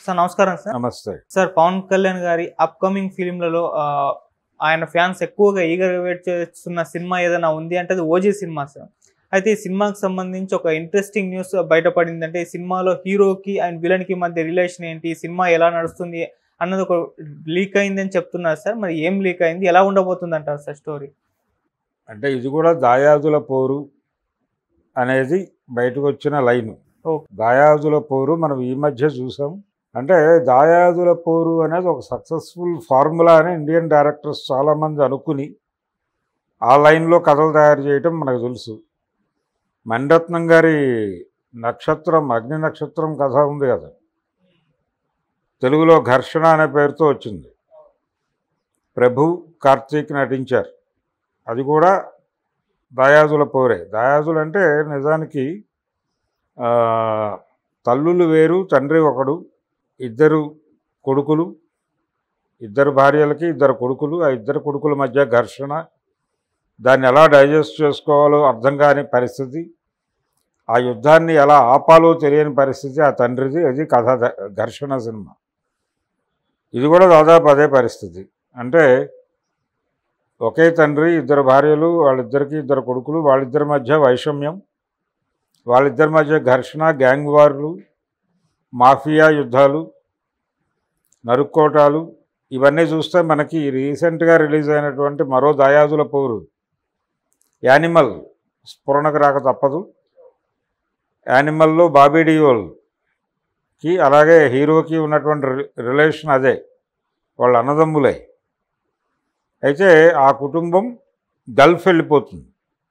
Sir నమస్కారం sir నమస్తే sir Pawan Kalyan గారి అప్కమింగ్ ఫిలింలలో ఆయన ఫ్యాన్స్ ఎక్కువగా ఈగర్ వెయిట్ చేస్తున్న సినిమా ఏదైనా ఉంది అంటే అది ఓజీ సినిమా సార్ అయితే ఈ సినిమాకి సంబంధించి ఒక ఇంట్రెస్టింగ్ న్యూస్ బయటపడింది అంటే ఈ సినిమాలో హీరోకి అండ్ విలన్ కి మధ్య రిలేషన్ ఏంటి ఈ సినిమా ఎలా నడుస్తుంది అన్నది ఒక లీక్ అయిందని చెప్తున్నారు సార్ మరి ఏం లీక్ అయింది ఎలా ఉండబోతుంది అంటారు సార్ స్టోరీ అంటే ఇది కూడా దాయాదుల పోరు అనేది బయటకు వచ్చిన లైను ఓకే. దాయాదుల పోరు మనం ఈ మధ్య చూసాం అంటే దాయాదుల పోరు అనేది ఒక సక్సెస్ఫుల్ ఫార్ములా అని ఇండియన్ డైరెక్టర్స్ చాలామంది అనుకుని ఆ లైన్లో కథలు తయారు చేయటం మనకు తెలుసు మణిరత్నం గారి నక్షత్రం అగ్ని నక్షత్రం కథ ఉంది కదా తెలుగులో ఘర్షణ అనే పేరుతో వచ్చింది ప్రభు కార్తీక్ నటించారు అది కూడా దాయాదుల పోరే దాయాదులు అంటే నిజానికి ఆ, తల్లులు వేరు తండ్రి ఒకడు ఇద్దరు కొడుకులు ఇద్దరు భార్యలకి ఇద్దరు కొడుకులు ఆ ఇద్దరు కొడుకుల మధ్య ఘర్షణ దాన్ని ఎలా డైజెస్ట్ చేసుకోవాలో అర్థం కాని పరిస్థితి ఆ యుద్ధాన్ని ఎలా ఆపాలో తెలియని పరిస్థితి ఆ తండ్రిది అది కథ ద- ఘర్షణ సినిమా ఇది కూడా దాదాపు అదే పరిస్థితి అంటే ఒకే తండ్రి ఇద్దరు భార్యలు వాళ్ళిద్దరికి ఇద్దరు కొడుకులు వాళ్ళిద్దరి మధ్య వైషమ్యం వాళ్ళిద్దరి మధ్య ఘర్షణ గ్యాంగ్ వార్లు మాఫియా యుద్ధాలు నరుక్కోటాలు ఇవన్నీ చూస్తే మనకి రీసెంట్గా రిలీజ్ అయినటువంటి మరో దాయాదుల పౌరు యానిమల్ స్ఫురణకు రాక తప్పదు యానిమల్లో బాబీ డియోల్కి అలాగే హీరోకి ఉన్నటువంటి రి- రిలేషన్ అదే వాళ్ళ అన్నదమ్ములే అయితే ఆ కుటుంబం గల్ఫ్ వెళ్ళిపోతుంది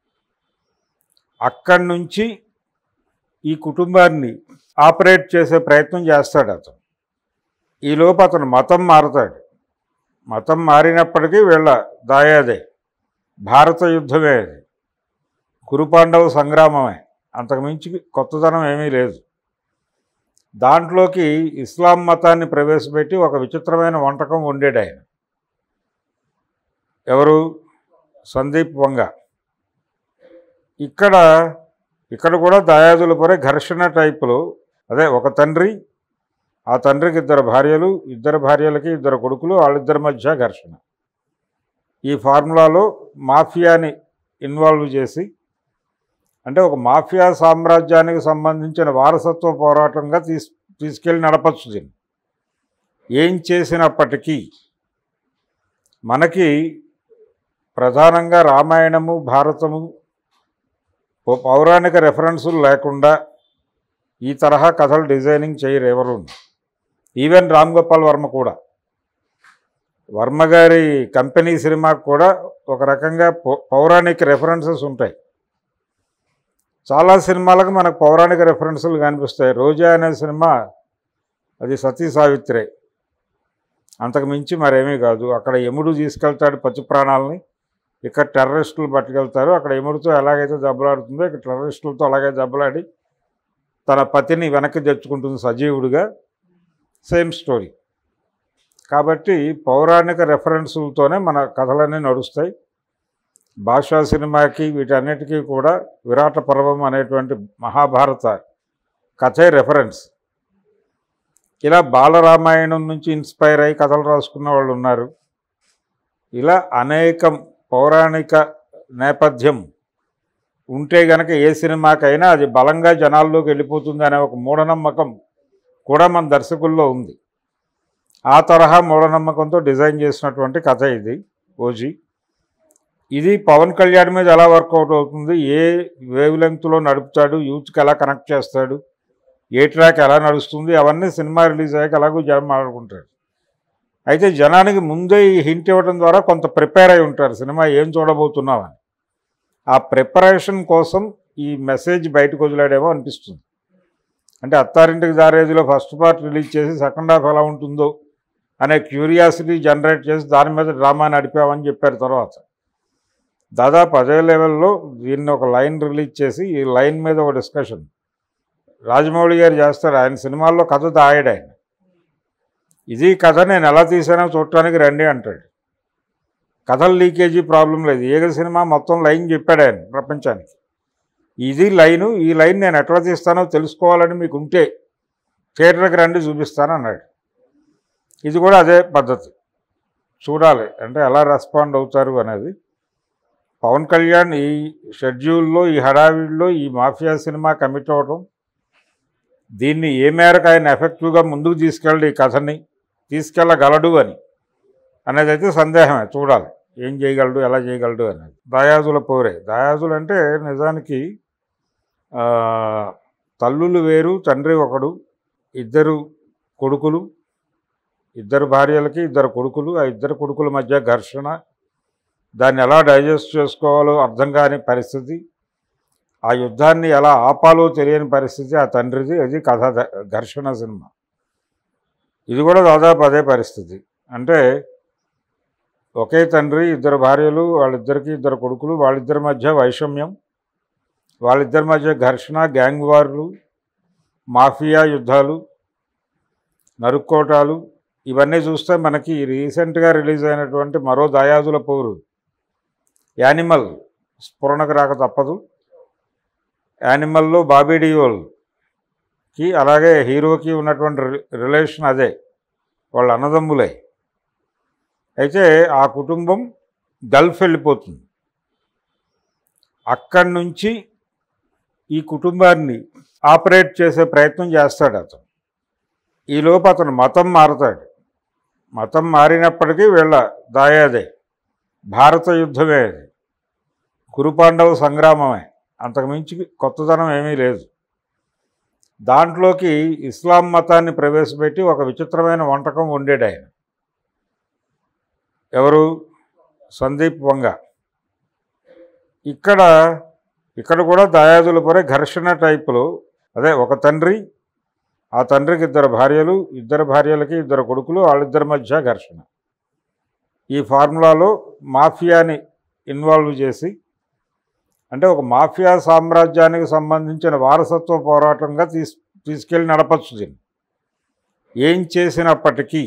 అక్కడి నుంచి ఈ కుటుంబాన్ని ఆపరేట్ చేసే ప్రయత్నం చేస్తాడు అతను ఈలోపు అతను మతం మారుతాడు మతం మారినప్పటికీ వీళ్ళ దాయాదే భారత యుద్ధమే అది కురుపాండవ సంగ్రామమే అంతకుమించి కొత్తదనం ఏమీ లేదు దాంట్లోకి ఇస్లాం మతాన్ని ప్రవేశపెట్టి ఒక విచిత్రమైన వంటకం వండాడు ఆయన ఎవరు సందీప్ వంగ ఇక్కడ ఇక్కడ కూడా దాయాదుల పొరే ఘర్షణ టైపులో అదే ఒక తండ్రి ఆ తండ్రికి ఇద్దరు భార్యలు ఇద్దరు భార్యలకి ఇద్దరు కొడుకులు వాళ్ళిద్దరి మధ్య ఘర్షణ ఈ ఫార్ములాలో మాఫియాని ఇన్వాల్వ్ చేసి అంటే ఒక మాఫియా సామ్రాజ్యానికి సంబంధించిన వారసత్వ పోరాటంగా తీస్ తీసుకెళ్ళి నడపచ్చు దీన్ని ఏం చేసినప్పటికీ మనకి ప్రధానంగా రామాయణము భారతము పౌ- పౌరాణిక రెఫరెన్సులు లేకుండా ఈ తరహా కథలు డిజైనింగ్ చేయరు ఎవరు ఈవెన్ రామ్ గోపాల్ వర్మ కూడా వర్మ గారి కంపెనీ సినిమాకు కూడా ఒక రకంగా పౌ- పౌరాణిక రెఫరెన్సెస్ ఉంటాయి చాలా సినిమాలకు మనకు పౌరాణిక రెఫరెన్సులు కనిపిస్తాయి రోజా అనే సినిమా అది సతీ సావిత్రే అంతకు మించి మరేమీ కాదు అక్కడ యముడు తీసుకెళ్తాడు పచ్చి ప్రాణాలని ఇక్కడ టెర్రరిస్టులు పట్టుకెళ్తారు అక్కడ యముడితో ఎలాగైతే దెబ్బలాడుతుందో ఇక్కడ టెర్రరిస్టులతో అలాగే దెబ్బలాడి తన పతిని వెనక్కి తెచ్చుకుంటుంది సజీవుడిగా సేమ్ స్టోరీ కాబట్టి పౌరాణిక రెఫరెన్సులతోనే మన కథలన్నీ నడుస్తాయి భాషా సినిమాకి వీటన్నిటికీ కూడా విరాట పర్వం అనేటువంటి మహాభారత కథే రెఫరెన్స్ ఇలా బాలరామాయణం నుంచి ఇన్స్పైర్ అయ్యి కథలు రాసుకున్న వాళ్ళు ఉన్నారు ఇలా అనేకం పౌరాణిక నేపథ్యం ఉంటే గనక ఏ సినిమాకైనా అది బలంగా జనాల్లోకి వెళ్ళిపోతుంది అనే ఒక మూఢనమ్మకం కూడా మన దర్శకుల్లో ఉంది ఆ తరహా మూఢనమ్మకంతో డిజైన్ చేసినటువంటి కథ ఇది ఓజీ ఇది పవన్ కళ్యాణ్ మీద ఎలా వర్కౌట్ అవుతుంది ఏ వేవ్ లెంగ్త్లో నడుపుతాడు యూత్కి ఎలా కనెక్ట్ చేస్తాడు ఏ ట్రాక్ ఎలా నడుస్తుంది అవన్నీ సినిమా రిలీజ్ అయ్యాక ఎలాగో జనం మాట్లాడుకుంటారు అయితే జనానికి ముందే ఈ హింట్ ఇవ్వడం ద్వారా కొంత ప్రిపేర్ అయి ఉంటారు సినిమా ఏం చూడబోతున్నామని ఆ ప్రిపరేషన్ కోసం ఈ మెసేజ్ బయటకు వదిలాడేమో అనిపిస్తుంది అంటే అత్తారింటికి దారేదిలో ఫస్ట్ పార్ట్ రిలీజ్ చేసి సెకండ్ హాఫ్ ఎలా ఉంటుందో అనే క్యూరియాసిటీ జనరేట్ చేసి దాని మీద డ్రామా నడిపామని చెప్పారు తర్వాత దాదాపు అదే లెవెల్లో దీన్ని ఒక లైన్ రిలీజ్ చేసి ఈ లైన్ మీద ఒక డిస్కషన్ రాజమౌళి గారు చేస్తారు ఆయన సినిమాల్లో కథ దాయాడు ఆయన ఇది కథ నేను ఎలా తీసానో చూడటానికి రండి అంటాడు కథల లీకేజీ ప్రాబ్లం లేదు ఏగ సినిమా మొత్తం లైన్ చెప్పాడు ఆయన ప్రపంచానికి ఇది లైను ఈ లైన్ నేను ఎట్లా తీస్తానో తెలుసుకోవాలని మీకు ఉంటే థియేటర్కి రండి చూపిస్తాను అన్నాడు ఇది కూడా అదే పద్ధతి చూడాలి అంటే ఎలా రెస్పాండ్ అవుతారు అనేది పవన్ కళ్యాణ్ ఈ షెడ్యూల్లో ఈ హడావిడిలో ఈ మాఫియా సినిమా కమిట్ అవ్వడం దీన్ని ఏ మేరకు ఆయన ఎఫెక్టివ్గా ముందుకు తీసుకెళ్ళి ఈ కథని తీసుకెళ్ళగలడు అని అనేది అయితే సందేహమే చూడాలి ఏం చేయగలడు ఎలా చేయగలడు అనేది దాయాదుల పోరే దాయాదులు అంటే నిజానికి ఆ, తల్లులు వేరు తండ్రి ఒకడు ఇద్దరు కొడుకులు ఇద్దరు భార్యలకి ఇద్దరు కొడుకులు ఆ ఇద్దరు కొడుకుల మధ్య ఘర్షణ దాన్ని ఎలా డైజెస్ట్ చేసుకోవాలో అర్థం కాని పరిస్థితి ఆ యుద్ధాన్ని ఎలా ఆపాలో తెలియని పరిస్థితి ఆ తండ్రిది అది కథ ద- ఘర్షణ సినిమా ఇది కూడా దాదాపు అదే పరిస్థితి అంటే ఒకే తండ్రి ఇద్దరు భార్యలు వాళ్ళిద్దరికి ఇద్దరు కొడుకులు వాళ్ళిద్దరి మధ్య వైషమ్యం వాళ్ళిద్దరి మధ్య ఘర్షణ గ్యాంగ్ వార్లు మాఫియా యుద్ధాలు నరుక్కోటాలు ఇవన్నీ చూస్తే మనకి రీసెంట్గా రిలీజ్ అయినటువంటి మరో దాయాదుల పౌరు యానిమల్ స్ఫురణకు రాక తప్పదు యానిమల్లో బాబీ డియోల్కి అలాగే హీరోకి ఉన్నటువంటి రి- రిలేషన్ అదే వాళ్ళ అన్నదమ్ములే అయితే ఆ కుటుంబం గల్ఫ్ వెళ్ళిపోతుంది అక్కడి నుంచి ఈ కుటుంబాన్ని ఆపరేట్ చేసే ప్రయత్నం చేస్తాడు అతను ఈలోపు అతను మతం మారుతాడు మతం మారినప్పటికీ వీళ్ళ దాయాదే భారత యుద్ధమే అది కురుపాండవ సంగ్రామమే అంతకుమించి కొత్తదనం ఏమీ లేదు దాంట్లోకి ఇస్లాం మతాన్ని ప్రవేశపెట్టి ఒక విచిత్రమైన వంటకం వండాడు ఆయన ఎవరు సందీప్ వంగ ఇక్కడ ఇక్కడ కూడా దాయాదుల పొరే ఘర్షణ టైపులో అదే ఒక తండ్రి ఆ తండ్రికి ఇద్దరు భార్యలు ఇద్దరు భార్యలకి ఇద్దరు కొడుకులు వాళ్ళిద్దరి మధ్య ఘర్షణ ఈ ఫార్ములాలో మాఫియాని ఇన్వాల్వ్ చేసి అంటే ఒక మాఫియా సామ్రాజ్యానికి సంబంధించిన వారసత్వ పోరాటంగా తీసు తీసుకెళ్ళి నడపచ్చు దీన్ని ఏం చేసినప్పటికీ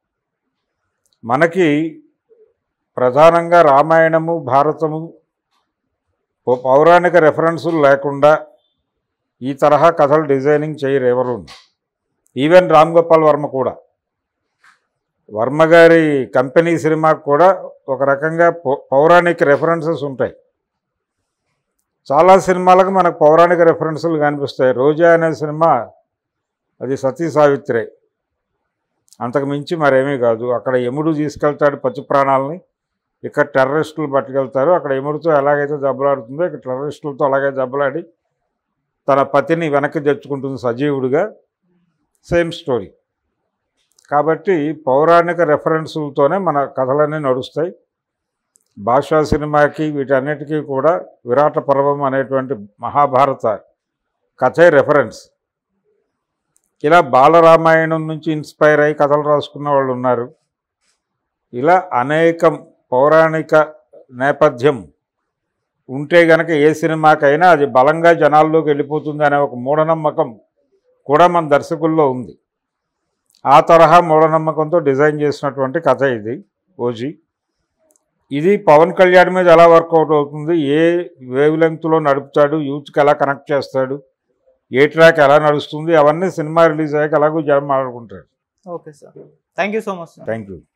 మనకి ప్రధానంగా రామాయణము భారతము పౌ- పౌరాణిక రెఫరెన్సులు లేకుండా ఈ తరహా కథలు డిజైనింగ్ చేయరు ఎవరు ఈవెన్ రామ్ గోపాల్ వర్మ కూడా వర్మ గారి కంపెనీ సినిమాకు కూడా ఒక రకంగా పౌ- పౌరాణిక రెఫరెన్సెస్ ఉంటాయి చాలా సినిమాలకు మనకు పౌరాణిక రెఫరెన్సులు కనిపిస్తాయి రోజా అనే సినిమా అది సతీ సావిత్రే అంతకు మించి మరేమీ కాదు అక్కడ యముడు తీసుకెళ్తాడు పచ్చి ప్రాణాలని ఇక్కడ టెర్రరిస్టులు పట్టుకెళ్తారు అక్కడ యముడితో ఎలాగైతే దెబ్బలాడుతుందో ఇక్కడ టెర్రరిస్టులతో అలాగే దెబ్బలాడి తన పతిని వెనక్కి తెచ్చుకుంటుంది సజీవుడిగా సేమ్ స్టోరీ కాబట్టి పౌరాణిక రెఫరెన్సులతోనే మన కథలన్నీ నడుస్తాయి భాషా సినిమాకి వీటన్నిటికీ కూడా విరాట పర్వం అనేటువంటి మహాభారత కథే రెఫరెన్స్ ఇలా బాలరామాయణం నుంచి ఇన్స్పైర్ అయ్యి కథలు రాసుకున్న వాళ్ళు ఉన్నారు ఇలా అనేకం పౌరాణిక నేపథ్యం ఉంటే గనక ఏ సినిమాకైనా అది బలంగా జనాల్లోకి వెళ్ళిపోతుంది అనే ఒక మూఢనమ్మకం కూడా మన దర్శకుల్లో ఉంది ఆ తరహా మూఢనమ్మకంతో డిజైన్ చేసినటువంటి కథ ఇది ఓజీ ఇది పవన్ కళ్యాణ్ మీద ఎలా వర్కౌట్ అవుతుంది ఏ వేవ్ లెంగ్త్లో నడుపుతాడు యూత్కి ఎలా కనెక్ట్ చేస్తాడు ఏ ట్రాక్ ఎలా నడుస్తుంది అవన్నీ సినిమా రిలీజ్ అయ్యాక ఎలాగో జనం ఆడుకుంటాడు okay sir thank you so much sir thank you